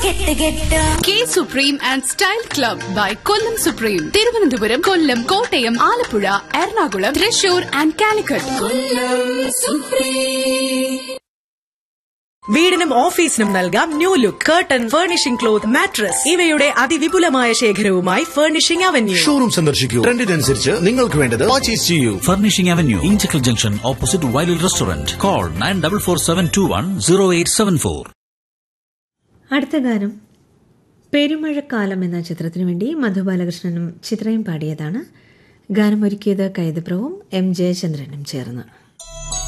കെട്ട് കെട്ട് K supreme and style club by Kollam supreme Thiruvananthapuram Kollam Kottayam Alappuzha Ernakulam Thrissur and Calicut വീടിനും ഓഫീസിനും നൽകാം new look curtain furnishing cloth mattress ഇവയുടെ അതിവിപുലമായ ശേഖരവുമായി ഫർണിഷിംഗ് അവന്യൂ ഷോറൂം സന്ദർശിക്കൂ ട്രെൻഡിനനുസരിച്ച് നിങ്ങൾക്ക് വേണ്ടത് പർച്ചേസ് ചെയ്യൂ Furnishing Avenue, Inchikal Junction, opposite Wiley Restaurant. Call 9447210874. അടുത്ത ഗാനം പെരുമഴക്കാലം എന്ന ചിത്രത്തിനു വേണ്ടി മധുബാലകൃഷ്ണനും ചിത്രയും പാടിയതാണ് ഗാനം ഒരുക്കിയത് കൈതപ്രവും എം ജയചന്ദ്രനും ചേർന്ന്